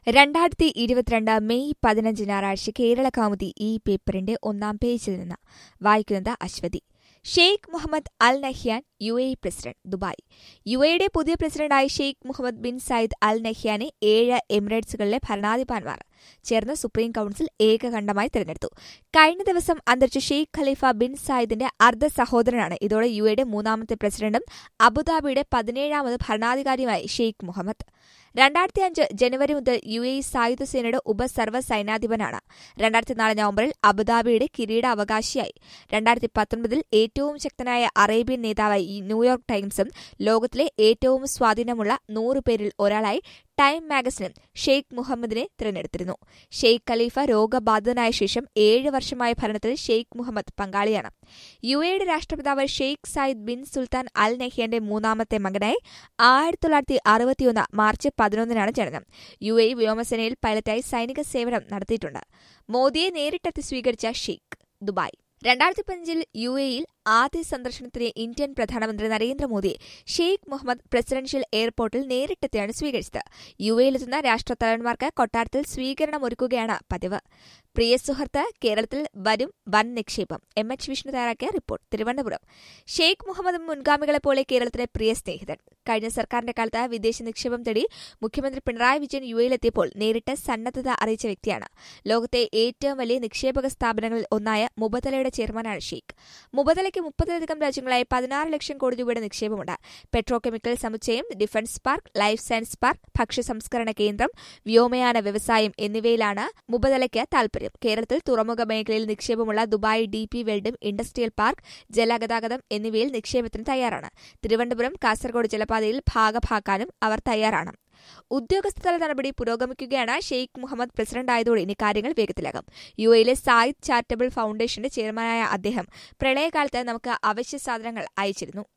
രണ്ടായിരത്തി ഇരുപത്തിരണ്ട് മെയ് പതിനഞ്ച് ഞായറാഴ്ച കേരള കൗമുദി ഈ പേപ്പറിന്റെ ഒന്നാം പേജിൽ നിന്ന് വായിക്കുന്നത് Aswathy Sheikh Mohammed Al Nahyan U A president Dubai U എയുടെ പുതിയ പ്രസിഡന്റായി Sheikh Mohammed bin Zayed Al നഹ്യാനെ ഏഴ് എമിറേറ്റ്സുകളിലെ ഭരണാധിപന്മാർ ചേർന്ന് സുപ്രീം കൌൺസിൽ ഏകകണ്ഠമായി തിരഞ്ഞെടുത്തു കഴിഞ്ഞ ദിവസം അന്തരിച്ച ഷെയ്ഖ് ഖലീഫ ബിൻ സായിദിന്റെ അർദ്ധ സഹോദരനാണ് ഇതോടെ യു എയുടെ മൂന്നാമത്തെ പ്രസിഡന്റും അബുദാബിയുടെ പതിനേഴാമത് ഭരണാധികാരിയുമായി ഷെയ്ഖ് മുഹമ്മദ് രണ്ടായിരത്തി അഞ്ച് ജനുവരി മുതൽ യു എ സായുധ സേനയുടെ ഉപസർവ സൈനാധിപനാണ് രണ്ടായിരത്തി നാല് നവംബറിൽ അബുദാബിയുടെ കിരീടാവകാശിയായി രണ്ടായിരത്തി പത്തൊൻപതിൽ ഏറ്റവും ശക്തനായ അറേബ്യൻ നേതാവായി ഈ ന്യൂയോർക്ക് ടൈംസും ലോകത്തിലെ ഏറ്റവും സ്വാധീനമുള്ള നൂറ് പേരിൽ ഒരാളായി ടൈം മാഗസിനും ഷെയ്ഖ് മുഹമ്മദിനെ തിരഞ്ഞെടുത്തിരുന്നു ഷെയ്ഖ് ഖലീഫ രോഗബാധിതനായ ശേഷം ഏഴ് വർഷമായ ഭരണത്തിൽ ഷെയ്ഖ് മുഹമ്മദ് പങ്കാളിയാണ് യു എയുടെ രാഷ്ട്രപിതാവ് Sheikh Zayed bin Sultan Al നഹ്യാന്റെ മൂന്നാമത്തെ മകനായി ആയിരത്തി തൊള്ളായിരത്തി അറുപത്തിയൊന്ന് മാർച്ച് പതിനൊന്നിനാണ് ജനനം യു എ വ്യോമസേനയിൽ പൈലറ്റായി സൈനിക സേവനം നടത്തിയിട്ടുണ്ട് മോദിയെ നേരിട്ടെത്തി സ്വീകരിച്ച ഷെയ്ഖ് ദുബായ് രണ്ടായിരത്തി പതിനഞ്ചിൽ യു എയിൽ ആദ്യ സന്ദർശനത്തിന് ഇന്ത്യൻ പ്രധാനമന്ത്രി നരേന്ദ്രമോദിയെ ഷെയ്ഖ് മുഹമ്മദ് പ്രസിഡൻഷ്യൽ എയർപോർട്ടിൽ നേരിട്ടെത്തിയാണ് സ്വീകരിച്ചത് യു എയിലെത്തുന്ന രാഷ്ട്രത്തലവന്മാർക്ക് കൊട്ടാരത്തിൽ സ്വീകരണം ഒരുക്കുകയാണ് പതിവ് പ്രിയ സുഹൃത്ത് കേരളത്തിൽ വരും വൻ നിക്ഷേപം എം എച്ച് വിഷ്ണു തയ്യാറാക്കിയ റിപ്പോർട്ട് തിരുവനന്തപുരം ഷെയ്ഖ് മുഹമ്മദ് മുൻഗാമികളെപ്പോലെ കേരളത്തിലെ പ്രിയ സ്നേഹിതൻ കഴിഞ്ഞ സർക്കാരിന്റെ കാലത്ത് വിദേശ നിക്ഷേപം തേടി മുഖ്യമന്ത്രി പിണറായി വിജയൻ യു എയിലെത്തിയപ്പോൾ നേരിട്ട് സന്നദ്ധത അറിയിച്ച വ്യക്തിയാണ് ലോകത്തെ ഏറ്റവും വലിയ നിക്ഷേപക സ്ഥാപനങ്ങളിൽ ഒന്നായ മുബതലയുടെ ചെയർമാനാണ് ഷെയ്ഖ് മുബതലയ്ക്ക് മുപ്പതിലധികം രാജ്യങ്ങളായി പതിനാറ് ലക്ഷം കോടി രൂപയുടെ നിക്ഷേപമുണ്ട് പെട്രോ കെമിക്കൽ സമുച്ചയം defence park life science park ഭക്ഷ്യ സംസ്കരണ കേന്ദ്രം വ്യോമയാന വ്യവസായം എന്നിവയിലാണ് മുബതലയ്ക്ക് താൽപര്യം കേരളത്തിൽ തുറമുഖ മേഖലയിൽ നിക്ഷേപമുള്ള ദുബായ് ഡി പി വേൾഡും ഇൻഡസ്ട്രിയൽ പാർക്ക് ജലഗതാഗതം എന്നിവയിൽ നിക്ഷേപത്തിന് തയ്യാറാണ് തിരുവനന്തപുരം കാസർഗോഡ് ജലപാതയിൽ ഭാഗഭാക്കാനും അവർ തയ്യാറാണ് ഉദ്യോഗസ്ഥതല നടപടി പുരോഗമിക്കുകയാണ് ഷെയ്ഖ് മുഹമ്മദ് പ്രസിഡന്റായതോടെ ഇനി കാര്യങ്ങൾ വേഗത്തിലാകും യു എയിലെ സായിദ് ചാരിറ്റബിൾ ഫൌണ്ടേഷന്റെ ചെയർമാനായ അദ്ദേഹം പ്രളയകാലത്ത് നമുക്ക് അവശ്യ സാധനങ്ങൾ അയച്ചിരുന്നു